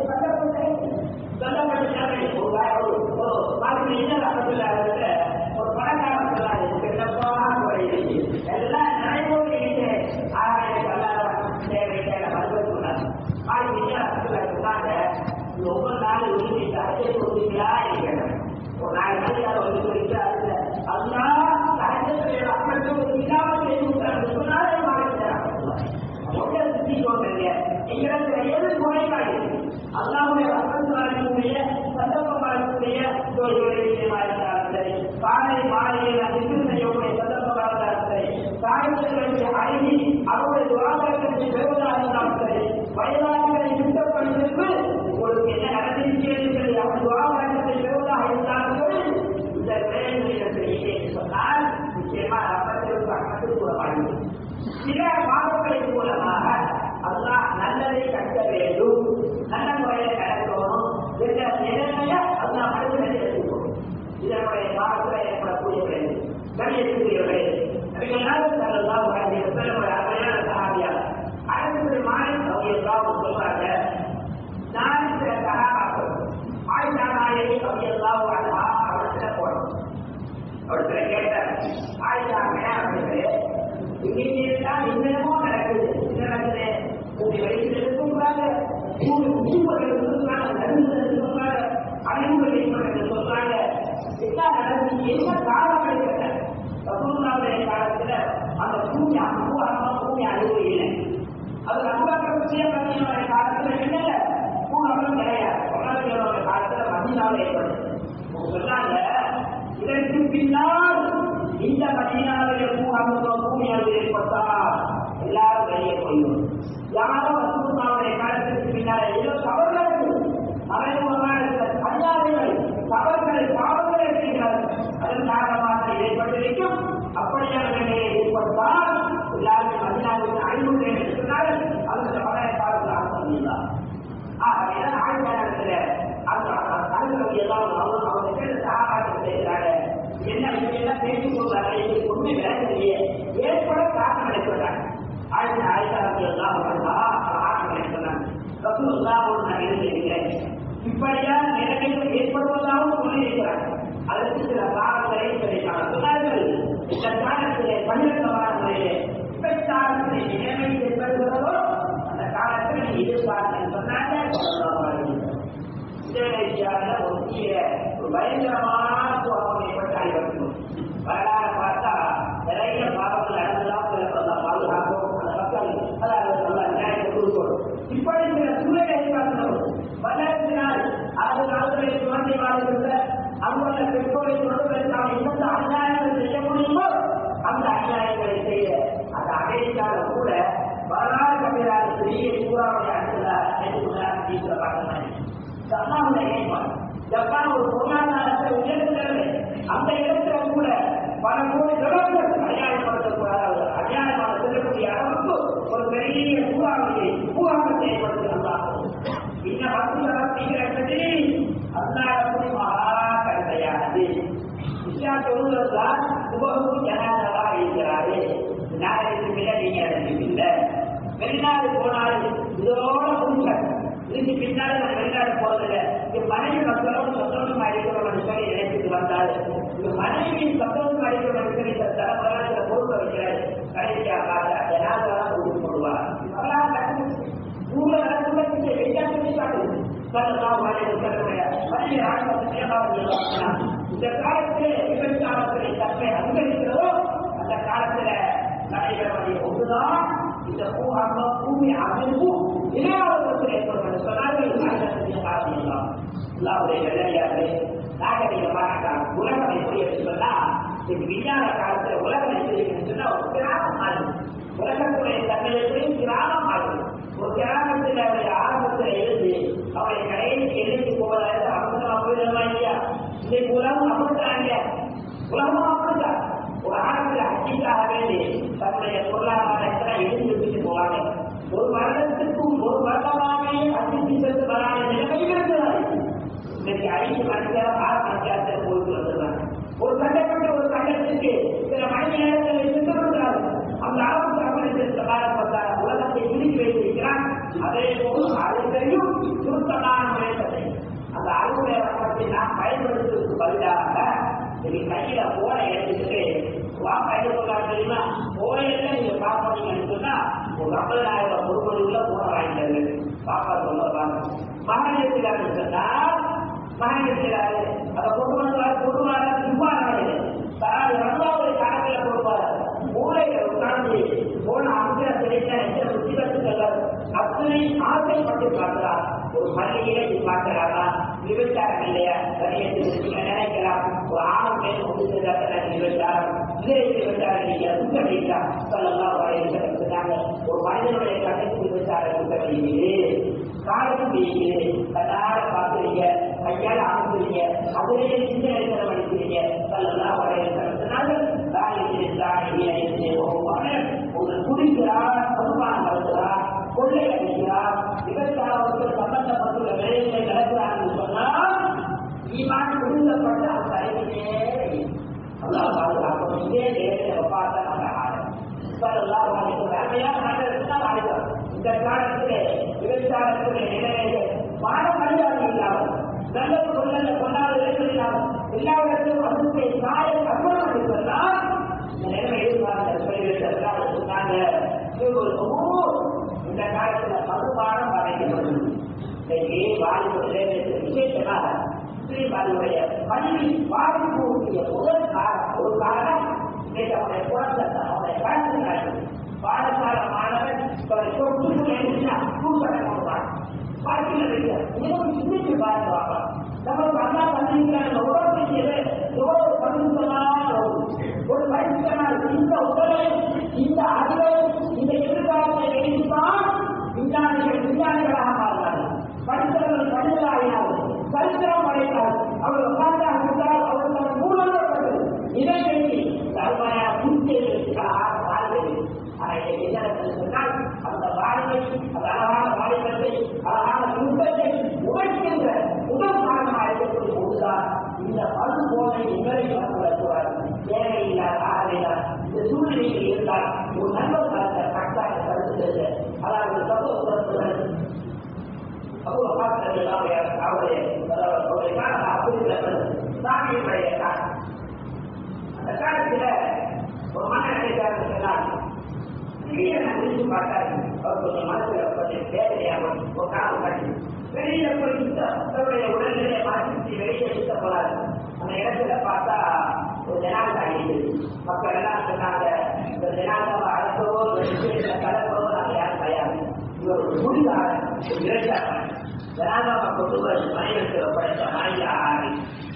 சொல்லப்பட்டாங்க ஒரு ஒரு ஒரு மாதிரி என்ன நடந்துள்ள ஒரு பணக்காரன் சொல்லாது என்னப்பா குறையுது எல்லாம் நடைமுறை இருக்கு ஆறாயிரம் பல்லாயிரம் தேவை தேவை மறுபடி சொன்னாங்க ஆறு என்ன சொன்னாங்க ஒவ்வொரு நாள் உறுதி சகஜத்தை கொடுத்தீங்களா கேட்டேன் ஒரு நாலு மணிக்கு அதை வந்து சொல்லிட்டு அதுல அதுதான் சகஜத்தை மக்களுக்கு ஒரு இல்லாமல் செய்து விட்டாங்க சொன்னாலே மாறிக்கிறாங்க ஒன்றை சுத்தி சொல்றீங்க எங்களுக்கு எது குறைபாடு அல்லாவுடைய வசந்தமாகக்கூடிய சந்தர்ப்பமாகக்கூடிய தோழிகளுடைய விஷயமா இருந்தாலும் சரி காலை மாலையில் அதிர்ச்சி செய்யக்கூடிய சந்தர்ப்பமாக இருந்தாலும் சரி சாயத்திற்கு அழகி அவருடைய துவாதகத்திற்கு பெறுவதாக இருந்தாலும் சரி வயதாளிகளை சுத்தப்படுவதற்கு உங்களுக்கு என்ன நடந்திருக்கிறது சொல்லி அவர் துவாதகத்தை பெறுவதாக இருந்தாலும் சரி இந்த விடயங்களில் செய்ய சொன்னால் நிச்சயமா ரப்பத்திற்கு அக்கத்தில் கூறப்படுகிறது சில பாவங்களின் மூலமாக அல்லாஹ் நல்லதை கட்ட வேண்டும் நல்ல முறையில் நடக்கணும் என்ற நிலைமைய அல்லாஹ் மனிதனை எடுத்துக்கணும் இதனுடைய பாவத்தில் ஏற்படக்கூடிய வேண்டும் கண்ணியத்துக்குரியவர்களே அதுக்கெல்லாம் சொல்லலாம் ஒரு அருமையான சகாபியார் அடுத்தது மாறி அவங்க சொல்றாங்க நான் சில சகாபாக்கள் ஆயிஷா நாயகி அவங்க எல்லாம் அவர்கிட்ட போனோம் அவர்கிட்ட கேட்டார் ஆயிஷா அப்படின்னு இங்கேதான் என்னென்னமோ நடக்குது என்ன நடக்குது உங்க வயசுல இருக்குங்கிறாங்க மூணு குடும்பங்கள் சொல்றாங்க நடுவில் சொல்றாங்க அனைவர்கள் ஏற்படுறது சொல்றாங்க என்ன நடந்துச்சு என்ன காரணம் இருக்கிற ரசூல்லாவுடைய காலத்துல அந்த பூமி அனுபவமா பூமி அழுவு இல்லை அது அனுபவ விஷயங்களுடைய காலத்துல என்ன பூங்காவும் கிடையாது பொருளாதார காலத்துல மதினாவில் ஏற்படுது சொன்னாங்க இதற்கு பின்னால் இந்த மதினாவிலே பூங்காவும் பூமியாவது ஏற்பட்டால் எல்லாரும் வெளியே போயிடும் யாரோ ரசூல்லாவுடைய காலத்திற்கு பின்னால் ஏதோ தவறுகள் மறைமுகமான சில பஞ்சாதைகள் தவறுகளை பாவங்களை செய்கிறார்கள் அதன் காரணமாக ஏற்பட்டிருக்கும் அப்படியான நிலையை ஏற்பட்டால் எல்லாருமே மதினாவுக்கு ஐநூறு சொன்னார்கள் அதற்கு பழைய காலத்தில் சொல்லியிருந்தார் ஆகவேதான் ஆழ்வாரத்தில் அந்த தலைவர்கள் எல்லாம் அவங்க அவங்க சகாபாட்டம் செய்கிறாங்க என்ன இப்படியெல்லாம் பேசிக் கொள்றாங்க இது உண்மையில கோடி தொழில்களுக்கான எந்தெந்த அநியாயங்கள் செய்ய முடியுமோ அந்த அநியாயங்களை செய்ய அந்த அமெரிக்காவில் கூட வரலாறு கம்பிராத பெரிய சூறாவளி அனுப்புகிறார் என்று உதாரணம் பார்க்கலாம் அண்ணாவுடைய ஏற்பாடு ஜப்பான் ஒரு பொருளாதாரத்தை உயர்த்துகிறது அந்த இடத்துல கூட பல கோடி டாலர்கள் அநியாயப்படுத்தக்கூடாது அநியாயமாக செல்லக்கூடிய அளவுக்கு ஒரு பெரிய சூறாவளியை பூகாமத்தை ஏற்படுத்துகிறார் இன்னும் பத்து அப்படிங்கிறது அல்லாடப்படி மகா கருத்தையானது இஸ்லா சொல்லுவதுதான் உபகும் ஜனாதவா இருக்கிறாரு நாளைக்கு மேல நீங்க அடைஞ்சிருக்கீங்க வெளிநாடு போனாலும் இதோட முடிச்சாங்க இதுக்கு பின்னாடி நம்ம வெளிநாடு போறதில்ல இந்த மனைவி மக்களோடு சந்தோஷமா இருக்கிறவங்க சொல்லி நினைச்சிட்டு வந்தாரு இந்த மனைவி சந்தோஷமா இருக்கிறவங்க சொல்லி இந்த தலைமுறை சில பொறுப்பை வைக்கிறாரு கடைசியா பார்த்தா ஜனாதவா கொடுத்து போடுவார் அதெல்லாம் கண்டுபிடிச்சு ஊர்ல நடக்கும்போது வெளிநாட்டு காட்டுது இந்த காலத்தில் விபச்சாரத்துடைய தன்மை அதிகரிக்கிறதோ அந்த காலத்துல நடைபெற வேண்டிய ஒன்றுதான் இந்த பூ பூமி அமைப்பு இளையாவதற்கு ஏற்படும் சொன்னார்கள் காரணம் அல்லாவுடைய வெள்ளையாரு நாகரிகமான உலகம் எப்படி என்று சொன்னா இது விஞ்ஞான காலத்துல உலகம் எப்படி இருக்குன்னு சொன்னா ஒரு கிராமம் மாதிரி உலகத்துடைய தன்மையிலையும் கிராமம் மாதிரி ஒரு கிராமத்தில் அவருடைய ஆரம்பத்தில் இருந்து அவருடைய கடைசி எழுதி போவதாக அவசரமா போயிடலாமா இல்லையா இன்னைக்கு உலகம் அப்படித்தான் இல்லையா உலகம் அப்படித்தான் ஒரு ஆரம்பத்தில் அச்சிக்காக வேண்டி தன்னுடைய பொருளாதாரத்தை எழுதி வச்சுட்டு போவாங்க ஒரு வருடத்துக்கும் ஒரு வருடமாகவே அச்சிக்கு சென்று வராத நிலைமை இருக்கிறார் இன்னைக்கு ஐந்து மணி நேரம் ஆறு மணி நேரத்தில் போயிட்டு வந்துடுறாங்க ஒரு கண்டப்பட்ட ஒரு கண்டத்துக்கு சில மணி நேரத்தில் சென்று வருகிறார் அந்த அளவுக்கு அவர்களுக்கு சமாளப்பட்டார் உலகத்தை பிடித்து வைத்திருக்கிறார் அதே போல் அறிவையும் சுருக்கமான முறைப்பதை அந்த அறிவுரை வட்டத்தை நாம் பயன்படுத்துவதற்கு பதிலாக இது கையில போன எடுத்துக்கிட்டு வா கையில் போகலாம் தெரியுமா போயில நீங்க பார்ப்பீங்கன்னு சொன்னா ஒரு ஐம்பதாயிரம் பொறுப்பது உள்ள போன வாங்கிட்டாரு பாப்பா சொல்ல பாருங்க மகாநிலத்தில் சொன்னால் மகாநிலத்தில் அதை கொண்டு வந்தாரு கொண்டு வர நிர்வாகம் தராது இரண்டாவது கணக்கில் கொடுப்பார் மூளையில உட்கார்ந்து போன அமைச்சர கிடைத்த எந்த புத்திரத்துக்கள் அத்தனை ஆசைப்பட்டு பார்க்கிறார் ஒரு பள்ளியிலே பார்க்கிறாரா விபச்சாரம் இல்லையா சரியத்து நினைக்கலாம் ஒரு ஆணம் பேர் கொண்டு சென்றார்கள் விபச்சாரம் இதே விபச்சாரம் இல்லையா குற்றம் இல்லையா சொல்லலாம் வரைய சொன்னாங்க ஒரு மனிதனுடைய கண்ணுக்கு விபச்சாரம் குற்றம் இல்லையே காலம் செய்யுது கண்ணார பார்க்குறீங்க கையால் அனுப்புறீங்க அதிலே சின்ன எழுத்தரம் அடிக்கிறீங்க சொல்லலாம் வரைய சொன்னாங்க ஒரு குடிக்கிறார் வருமானம் வருகிறார் கொள்ளை அடிக்கிறார் விபச்சாரத்துக்கு சம்பந்தப்பட்டுள்ள வேலைகளை நடக்கிறார் சொன்னால் ஈமான் குடிக்கப்பட்டு அந்த அறிவிலே அல்லாஹ் பாதுகாக்கும் இதே நேரத்தில் பார்த்தா நம்ம ஆடும் சொல்லலாம் அருமையான நாட்கள் தான் ஆடுகிறோம் இந்த காலத்திலே விபச்சாரத்துடைய நிலைமைகள் மான மரியாதை இல்லாமல் நல்லது கொள்ளல கொண்டாட இல்லாமல் எல்லா இடத்திலும் வந்து தாயை அர்ப்பணம் சொன்னால் இந்த நிலைமை எதிர்பார்த்த சொல்லிவிட்டு சொன்னாங்க இந்த காலத்துல மதுபானம் அடைக்கப்பட்டது இன்னைக்கு வாலிபுடைய விசேஷமாக ஸ்ரீபாலியுடைய பள்ளி பாதிப்புடைய முதல் காரணம் ஒரு காரணம் இன்னைக்கு அவனுடைய குழந்தை அவனுடைய கலந்து பாடசால மாணவன் சொத்துக்குள்ள இருந்துச்சுன்னா பூசடை கொடுப்பான் வாழ்க்கையில் வைக்க மிகவும் சிந்திச்சு பார்த்து பார்ப்பான் நம்ம அண்ணா பண்ணிருக்கிற உடம்பு எவ்வளவு பரிசுத்தமான ஒரு பரிசுத்தமான இந்த உடலை இந்த அறிவை இந்த எதிர்காலத்தை வைத்துதான் விஞ்ஞானிகள் விஞ்ஞானிகளாக மாறினார்கள் படித்தவர்கள் படித்தலாகினார்கள் சரித்திரம் படைத்தார் அவர்கள் உட்கார்ந்தாக இருந்தால் அவர்கள் மூலப்பட்டது இதை வைத்து அருமையான பூச்சியர்களுக்காக வாழ்கிறது ஆனால் என்ன சொன்னால் அந்த வாழ்வை அந்த அழகான வாலிபத்தை அழகான யுத்தத்தை உழைக்கின்ற முதல் காரணமாக இருக்கக்கூடிய ஒன்றுதான் இந்த மது போதை உங்களை வரக்கூடாது தேவையில்லாத ஆகவேதான் இந்த சூழ்நிலையில் இருந்தால் ஒரு நண்பர் காலத்தை கட்டாய கருத்து அதாவது சகோதரத்துடன் அவ்வளவு பார்க்கிறது அவருடைய அவருடைய அவருடைய காலம் அப்படி சாமியுடைய காலம் அந்த காலத்துல ஒரு மன்னன் நினைத்தார் சொன்னார் திடீரென முடிச்சு பார்த்தாரு அவர் கொஞ்சம் மனசுல கொஞ்சம் வேதனையாக ஒரு காலம் கட்டி வெளியில போய் தன்னுடைய உடல்நிலை மாற்றி வெளியே சுத்த போறாரு அந்த இடத்துல பார்த்தா ஒரு ஜனாதா இருக்குது மக்கள் எல்லாம் சொன்னாங்க இந்த ஜனாதாவை அழைக்கவோ கலக்கவோ நாங்கள் யாரும் தயார் இவர் ஒரு முடிவாக இரண்டாக ஜனாதாவை கொண்டு போய் மனைவிக்கு ஒப்படைத்த மனைவி ஆறு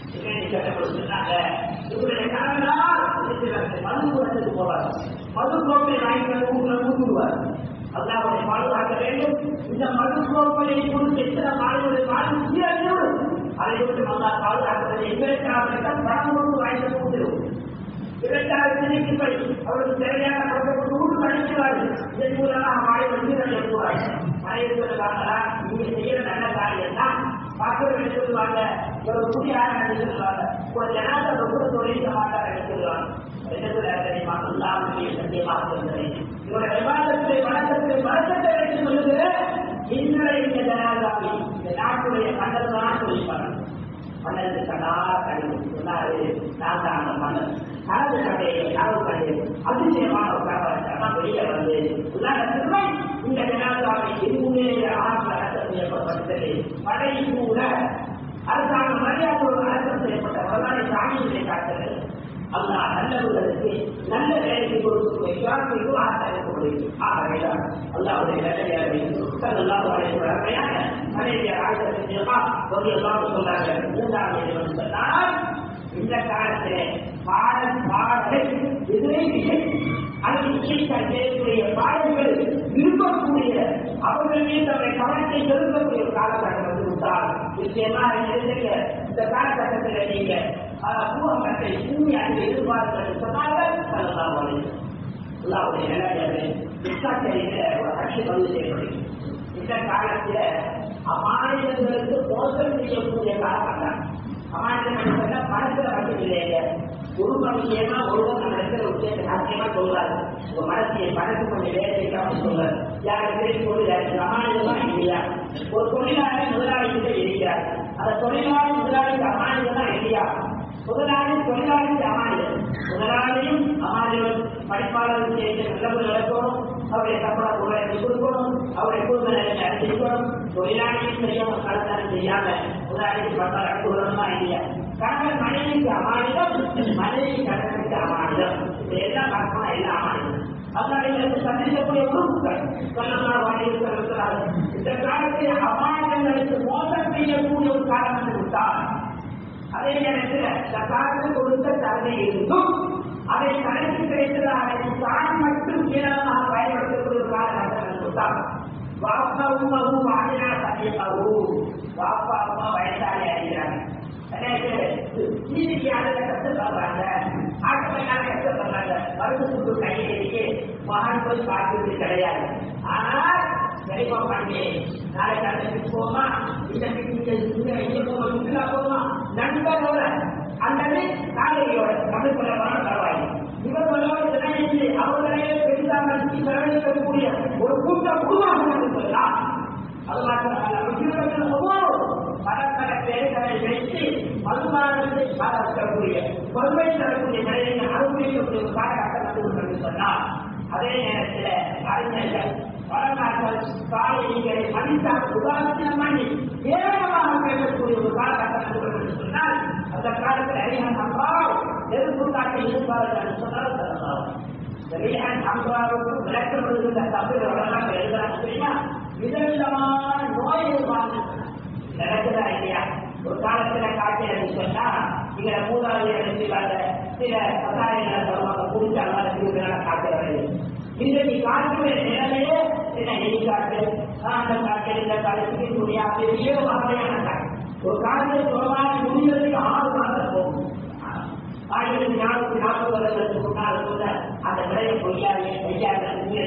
கட்டப்படுத்தினாங்க இவருடைய கணவனால் மதுபுரத்துக்கு போவார் மது கோப்பை வாங்கி ஊர்ல ஊட்டுவார் அல்லாவுடைய பாதுகாக்க வேண்டும் இந்த மது கோப்பையை கொடுத்து எத்தனை மாணவர்களை வாழ்வு சீரழிவு அதை விட்டு நல்லா பாதுகாக்கிறது எங்களுக்காக பணம் கொடுத்து வாங்கி கொடுத்துருவோம் இரண்டாயிரத்தி போய் அவருக்கு தேவையான பணத்தை ஊட்டு அளிக்கிறார்கள் இதன் மூலமாக மாணவர்கள் சீரழிவார்கள் மனைவிகளுக்காக நீங்க செய்யற நல்ல காரியம் தான் பார்க்கிறவங்க சொல்லுவாங்க ஒரு புதியாக சொல்லுவாங்க ஒரு ஜனாத ரொம்ப தொழில் மாட்டாங்க சொல்லுவாங்க என்ன சொல்ல தெரியுமா அல்லாவுடைய சத்தியமாக சொல்கிறேன் இவருடைய விவாதத்தை வணக்கத்தை வணக்கத்தை வைத்து சொல்லுகிற இன்றைய இந்த ஜனாதாவி இந்த நாட்டுடைய மன்னர் தான் சொல்லிப்பாங்க மன்னருக்கு கண்ணார கழிவு சொன்னாரு நான் தான் அந்த மன்னர் கனவு கடையை கனவு கண்டு அதிசயமான ஒரு கனவை வெளியே வந்து உலகத்திற்குமே இந்த ஜனாதாவை எதுவுமே ஆரம்ப அடக்கம் செய்யப்பட்டது படை கூட அரசாங்க மரியாதையோடு அடக்கம் செய்யப்பட்ட வரலாறு சாமியை காட்டுகிறது அல்லா நல்லவர்களுக்கு நல்ல வேலைக்கு கொடுத்து விசுவாசத்தையும் ஆசாரிக்க முடியும் ஆகவேதான் அல்லாவுடைய நல்லையாரை அல்லாஹ் அழைக்கிறாங்க மனைவிய ஆயுதத்தின் ஒரு எல்லாம் சொன்னாங்க மூன்றாம் தேதி சொன்னால் இந்த காலத்திலே பாடல் பாடலை எதிரே அல்லது இசைத்தால் செய்யக்கூடிய பாடல்கள் விரும்பக்கூடிய அவர்கள் மீது தன்னுடைய கவனத்தை செலுத்தக்கூடிய ஒரு காலகட்டம் வந்து விட்டால் நிச்சயமாக இருக்கிற இந்த காலகட்டத்தில் நீங்க பூகம்பத்தை பூமி அங்கு எதிர்பார்க்கிறது சொன்னார்கள் சொல்லலாம் அல்லாவுடைய நிலையாரு இஸ்லாச்சரியில ஒரு கட்சி பதிவு செய்யப்படுகிறது இந்த காலத்துல அமானிதங்களுக்கு மோசம் செய்யக்கூடிய காலகட்டம் அமானிதம் சொன்னா பணத்துல மட்டும் இல்லைங்க குடும்ப விஷயமா ஒருவர் நம்ம இருக்கிற விஷயத்தை சாத்தியமா சொல்றாரு உங்க மனசிய பணத்து கொஞ்சம் வேலைக்காம சொல்றாரு யாருக்கு தெரியும் சொல்லி யாருக்கு அமானிதமா இல்லையா ஒரு தொழிலாளி முதலாளி கிட்ட இருக்கிறார் அந்த தொழிலாளி முதலாளிக்கு அமானிதமா இல்லையா முதலாளி தொழிலாளி அமானிதம் முதலாளியும் அமானிதம் படிப்பாளர் செய்த நிலவு நடக்கணும் அவருடைய சம்பள பொருளை கொடுக்கணும் அவருடைய கூடுதலை அறிவிக்கணும் தொழிலாளியும் செய்யாம கலந்தாலும் செய்யாம முதலாளிக்கு பத்தால் அடுத்து விடணுமா இல்லையா கணவன் மனைவிக்கு அமானிதம் மனைவி கணவனுக்கு அமானிதம் எல்லாம் கணக்கமா எல்லாம் அமானிதம் அதனால சந்திக்கக்கூடிய உறுப்புகள் சொல்லலாம் வாடியிருக்கிறார்கள் இந்த காலத்தில் அமானிதங்களுக்கு மோசம் செய்யக்கூடிய ஒரு காலம் என்று விட்டால் அதே நேரத்தில் சக்காரத்து கொடுத்த தகுதி இருந்தும் அதை கணக்கு கிடைத்ததாக தான் மட்டும் கீழமாக பயன்படுத்தக்கூடிய ஒரு காலகட்டம் கொடுத்தாங்க வாப்பா உமாவும் வாங்கினா சத்தியமாவும் வாப்பா அம்மா வயசாளி அறிகிறாங்க கஷ்டப்படுறாங்க ஆட்டப்பட்டால கஷ்டப்படுறாங்க மருந்து சுட்டு கையில் இருக்கு மகன் போய் பார்க்கிறது கிடையாது ஆனால் பெரியமா பண்ணி நாளைக்கு அந்த போமா இந்த எங்க போமா சுற்றுலா போமா நண்பரோட அல்லது காலையோட அப்படி சொல்லலாம் பரவாயில்லை இவர்களோடு இணைந்து அவர்களே பெரிதாக செலவழிக்கக்கூடிய ஒரு கூட்டம் உருவாகும் என்று சொல்லலாம் அது மாத்திரமல்ல முக்கியத்தில் ஒவ்வொரு பல பல பேர்களை வைத்து மதுபானத்தை பாதுகாக்கக்கூடிய பொறுமை தரக்கூடிய நிலையை அனுபவிக்கக்கூடிய ஒரு காலகட்டம் வந்து சொன்னால் அதே நேரத்தில் அறிஞர்கள் வரலாற்று காலைகளை மதித்தால் உதாரணம் பண்ணி ஏராளமாக பேசக்கூடிய ஒரு காலகட்டம் என்று சொன்னால் அந்த காலத்தில் அறிஞர் அம்பாள் நெருப்புக்காட்டை இருப்பார்கள் என்று சொன்னால் சொல்லலாம் சரியான அம்பாவுக்கு விளக்கம் எழுதுகிற தமிழ் வரலாறு எழுதுறாங்க தெரியுமா விதவிதமான நோய் எதிர்பார்த்து நடக்குதா இல்லையா ஒரு காலத்துல காய்ச்சல் சொன்னா இங்க மூதாதி செய்வாங்க சில கசாயங்களை தருவாங்க குடிச்சாங்க குடிக்கிறாங்க காய்ச்சல் வருது இன்றைக்கு காய்ச்சல் நிலைமையே என்ன எலி காய்ச்சல் அந்த காய்ச்சல் இந்த காய்ச்சல் முடியாது ஏழு வகையான காய்ச்சல் ஒரு காய்ச்சல் சொல்லலாம் முடிகிறதுக்கு ஆறு மாதம் போகும் ஆயிரத்தி நானூத்தி நாற்பது வருடத்துக்கு முன்னால் சொன்ன அந்த விலையை பொய்யாவே பொய்யாக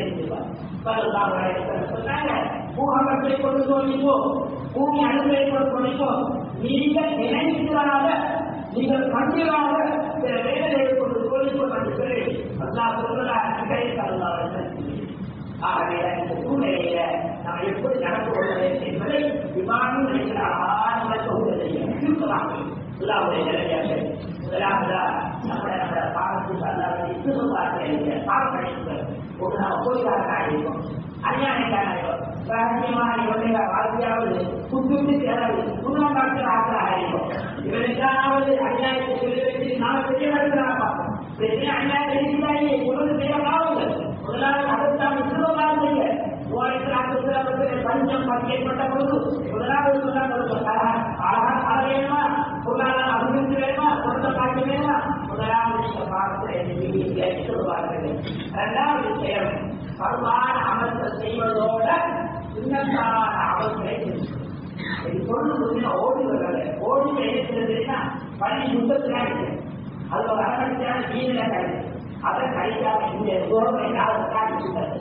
சொன்னாங்க பூகம்பத்தை கொண்டு தோல்விப்போ பூமி அணுவை கொண்டு தோல்விப்போ நீங்கள் நினைக்கிறாத நீங்கள் கண்டிராத சில வேலைகளை கொண்டு தோல்விப்போ என்று சொல்லி அல்லா சொல்வதாக நிகழ் தருவார்கள் ஆகவே இந்த சூழ்நிலையில நாம் எப்படி நடந்து கொள்ள வேண்டும் என்பதை விமானம் நினைக்கிற அழகான தொகுதியை திருப்பலாம் அல்லாவுடைய நிலையாக முதலாவதா நம்மளை நம்மளோட பாவத்துக்கு அல்லாத இசும பார்த்து பாவம் கிடைக்கிறது ஒரு நாம் கோயிலாக ஆகிருக்கோம் அநியாயக்காரர்கள் ரகசியமாக இவருடைய வாழ்க்கையாவது புத்துக்கு தேவை புதுவம் பார்க்கிற ஆட்கள் ஆகிருக்கும் இவனுக்காவது அநியாயத்தை சொல்லி வைத்து நாம பெரிய வருகிறாங்க பார்ப்போம் பெரிய அநியாயம் இருக்கிறாயே உனக்கு தேவையாவுங்கள் முதலாவது அடுத்தான் இசுமமாக செய்ய பஞ்சம் பங்கேற்பட்ட பொழுது முதலாவது சொன்னாங்க அழகா அழ வேணுமா பொருளாதார அபிவிருத்தி வேணுமா அடுத்த பாக்கியமேனா முதலாவது இந்த பாடத்தை எழுதி சொல்வார்கள் இரண்டாவது விஷயம் பருவான அமர்த்தல் செய்வதோட சுண்ணத்தான அமல்களை இது பொருள் புரிஞ்சா ஓடி வர்றாங்க ஓடி எழுதுறதுன்னா பள்ளி சுத்தத்துலாம் இருக்கு அது ஒரு அரவணைக்கான வீடுல கிடையாது அதை கழிக்காம இந்த சோகை நாளை காட்டி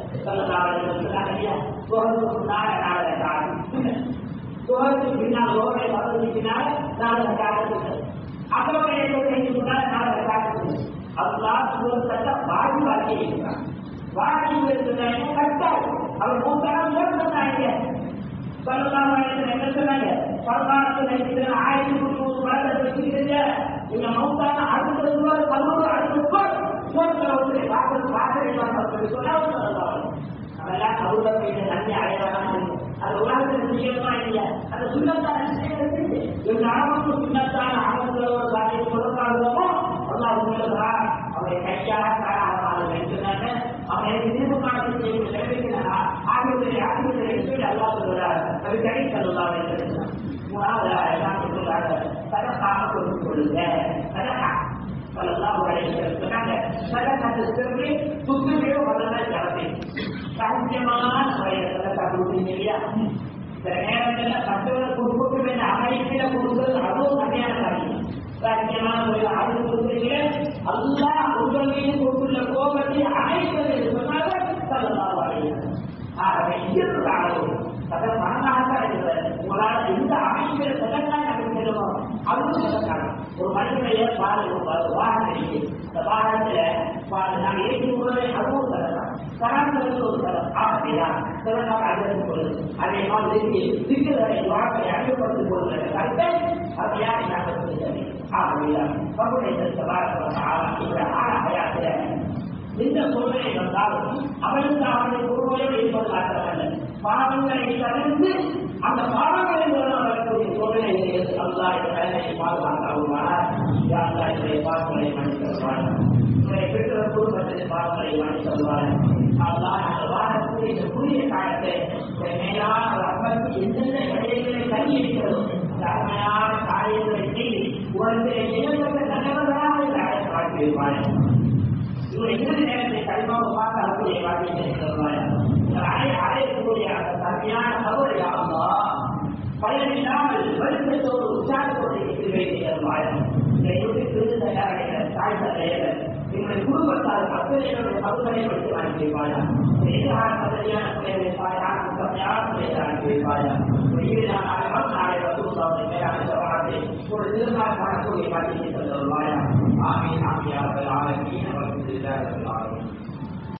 சொல்லலாம் சோகத்துக்கு முன்னால நாளை காட்டி சோகத்துக்கு பின்னால் ரோடை வளர்ந்து பின்னால நாளை காட்டி அப்புறம் என்ன முன்னால நாளை காட்டி அதுதான் சூழத்தை வாடி வாக்கி இருக்கிறான் வாடி இருக்கிறாங்க கட்டாயம் அவர் மூத்தனம் சொன்னாங்க சொல்லலாம் என்ன சொன்னாங்க பரமானத்தில் இருக்கிற ஆயிரத்தி முன்னூறு வருடத்தை வச்சுக்கிறீங்க நீங்க மௌத்தான அடுத்த ரூபாய் பதினோரு அடுத்த சோத்துல வந்து வாசல் வாசல் சொன்னாலும் சொல்லலாம் அதெல்லாம் கவுல போயிட்டு நன்மை அடையலாம் அது உலகத்தில் விஷயமா இல்லையா அந்த சுண்ணத்தான இந்த அளவுக்கு சுண்ணத்தான அமல்களோட காரியம் சொல்லப்படுறோமோ அல்லாஹ் சொல்லுறா அவரை கையாக காரணமாக நினைக்கிறாங்க அவனை திரும்ப காலத்தில் செய்ய நிறைவேற்றினா ஆகியவரை ஆகியவரை சொல்லி அல்லாஹ் சொல்கிறார் அது கை சொல்லலாம் என்று மூணாவது எல்லாம் சொல்லுறாங்க சதகாக கொடுத்து கொள்ளுங்க சதகா சொல்லலாம் சொன்னாங்க சதகாத்து சிறப்பு சுத்தமே வல்லதான் ஜனத்தை சாத்தியமான முறையில் சதகா கொடுத்தீங்க இல்லையா சில நேரங்களில் மற்றவர் கொடுக்க வேண்டிய அமைப்பில கொடுக்கிறது அதுவும் கல்யாண காரியம் சாத்தியமான முறையில் அது கொடுத்தீங்க அல்லா உங்கள் மீது கொண்டுள்ள கோபத்தை அணைப்பது என்று சொன்னார்கள் சொல்லலாம் வரையில் ஆகவே இயல்பு அளவு சத மனதாக இருக்கிறது உங்களால் எந்த அமைப்பில் சதக்காக அமைக்கிறோமோ அதுவும் சதக்காக ஒரு மனிதனுடைய பாடல் வாகனம் இருக்கு அந்த வாகனத்துல நாம் ஏற்றி விடுவதை அதுவும் சதக்கா சராசரி ஒரு சதம் ஆசையா சதக்காக அறிவித்துக் கொள்ளுது அதே மாதிரி சிக்கலை வார்த்தை அறிவுப்படுத்திக் கொள்கிற கருத்தை அதையாக நாங்கள் செய்தது ஆகவே பகுதியை சபாரத்தில் ஆன அயாத்திர இந்த சோதனை வந்தாலும் அவனுக்கு அவனுடைய பொருளோடு இருப்பது மாத்திரமல்ல பாவங்களை தவிர்த்து அந்த பாவங்களை மூலம் வரக்கூடிய சோதனைகளை அல்லா இந்த கடனை பாதுகாக்கவும் என்னுடைய பாவங்களை மன்னித்தருவார் என்னுடைய பெற்றோர் குடும்பத்தின் பாவங்களை மன்னித்தருவார் அல்லா அந்த வாரத்தில் இந்த புதிய காலத்தை மேலான ரப்பத்து எந்தெந்த விடயங்களை கல்வி இருக்கிறதோ அந்த அருமையான காரியங்களை செய்து உலகத்திலே செய்யப்பட்ட நல்லவர்களாக இந்த அழைத்து வாழ்த்தியிருப்பார்கள் இவர் எந்த நேரத்தை கடினமாக பார்த்து அவருடைய வாழ்க்கையை அடைய அடையக்கூடிய அந்த தன்மையான தவறு யாருந்தா பயன் இல்லாமல் வருத்தத்தோடு உற்சாகத்தோடு இருக்கிறேன் இந்த யூடியூப் தயாரிக்கிற தாய் தந்தையர் எங்களுடைய குடும்பத்தார் பத்திரிகைகளுடைய பகுதிகளை படித்து அனுப்பி வைப்பாயா எதிரான பதவியான பிள்ளைகளை தாயான முக்கியமான பிள்ளைகளை அனுப்பி வைப்பாயா நாளை வந்து மேலான சவாலை ஒரு திருநாள் காணக்கூடிய பட்டியலை தந்துள்ளாயா ஆமீன் ஆமியா ஆலமீன் அவர்கள்